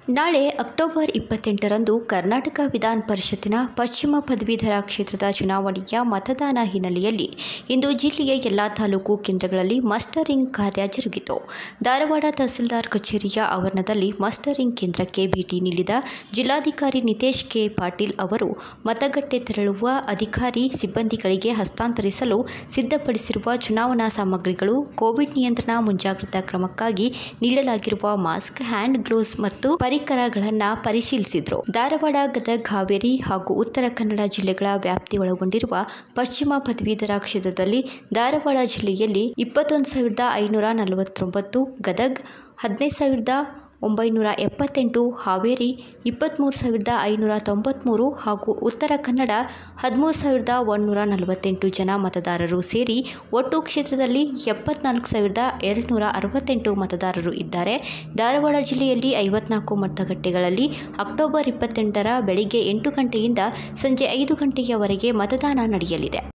ನಾಳೆ ಅಕ್ಟೋಬರ್ ಇಪ್ಪತ್ತೆಂಟರಂದು ಕರ್ನಾಟಕ ವಿಧಾನ ಪರಿಷತ್ತಿನ ಪಶ್ಚಿಮ ಪದವೀಧರ ಕ್ಷೇತ್ರದ ಚುನಾವಣೆಯ ಮತದಾನ ಹಿನ್ನೆಲೆಯಲ್ಲಿ ಇಂದು ಜಿಲ್ಲೆಯ ಎಲ್ಲ ತಾಲೂಕು ಕೇಂದ್ರಗಳಲ್ಲಿ ಮಸ್ಟರಿಂಗ್ ಕಾರ್ಯ ಜರುಗಿತು ಧಾರವಾಡ ತಹಸೀಲ್ದಾರ್ ಕಚೇರಿಯ ಆವರಣದಲ್ಲಿ ಮಸ್ಟರಿಂಗ್ ಕೇಂದ್ರಕ್ಕೆ ಭೇಟಿ ನೀಡಿದ ಜಿಲ್ಲಾಧಿಕಾರಿ ನಿತೇಶ್ ಕೆ ಪಾಟೀಲ್ ಅವರು ಮತಗಟ್ಟೆ ತೆರಳುವ ಅಧಿಕಾರಿ ಸಿಬ್ಬಂದಿಗಳಿಗೆ ಹಸ್ತಾಂತರಿಸಲು ಸಿದ್ಧಪಡಿಸಿರುವ ಚುನಾವಣಾ ಸಾಮಗ್ರಿಗಳು ಕೋವಿಡ್ ನಿಯಂತ್ರಣ ಮುಂಜಾಗ್ರತಾ ಕ್ರಮಕ್ಕಾಗಿ ನೀಡಲಾಗಿರುವ ಮಾಸ್ಕ್ ಹ್ಯಾಂಡ್ ಗ್ಲೋವ್ಸ್ ಮತ್ತು ಪರಿಕರಗಳನ್ನು ಪರಿಶೀಲಿಸಿದರು ಧಾರವಾಡ ಗದಗ ಹಾವೇರಿ ಹಾಗೂ ಉತ್ತರ ಕನ್ನಡ ಜಿಲ್ಲೆಗಳ ವ್ಯಾಪ್ತಿ ಒಳಗೊಂಡಿರುವ ಪಶ್ಚಿಮ ಪದವೀಧರ ಕ್ಷೇತ್ರದಲ್ಲಿ ಧಾರವಾಡ ಜಿಲ್ಲೆಯಲ್ಲಿ ಇಪ್ಪತ್ತೊಂದು ಸಾವಿರದ ಐನೂರ ನಲವತ್ತೊಂಬತ್ತು ಗದಗ ಹದಿನೈದು ಸಾವಿರದ ಒಂಬೈನೂರ ಎಪ್ಪತ್ತೆಂಟು ಹಾವೇರಿ ಇಪ್ಪತ್ತ್ಮೂರು ಸಾವಿರದ ಐನೂರ ತೊಂಬತ್ತ್ಮೂರು ಹಾಗೂ ಉತ್ತರ ಕನ್ನಡ ಹದಿಮೂರು ಸಾವಿರದ ಒಂದುನೂರ ನಲವತ್ತೆಂಟು ಜನ ಮತದಾರರು ಸೇರಿ ಒಟ್ಟು ಕ್ಷೇತ್ರದಲ್ಲಿ ಎಪ್ಪತ್ನಾಲ್ಕು ಸಾವಿರದ ಎರಡುನೂರ ಅರವತ್ತೆಂಟು ಮತದಾರರು ಇದ್ದಾರೆ ಧಾರವಾಡ ಜಿಲ್ಲೆಯಲ್ಲಿ ಐವತ್ನಾಲ್ಕು ಮತಗಟ್ಟೆಗಳಲ್ಲಿ ಅಕ್ಟೋಬರ್ ಇಪ್ಪತ್ತೆಂಟರ ಬೆಳಿಗ್ಗೆ ಎಂಟು ಗಂಟೆಯಿಂದ ಸಂಜೆ ಐದು ಗಂಟೆಯವರೆಗೆ ಮತದಾನ ನಡೆಯಲಿದೆ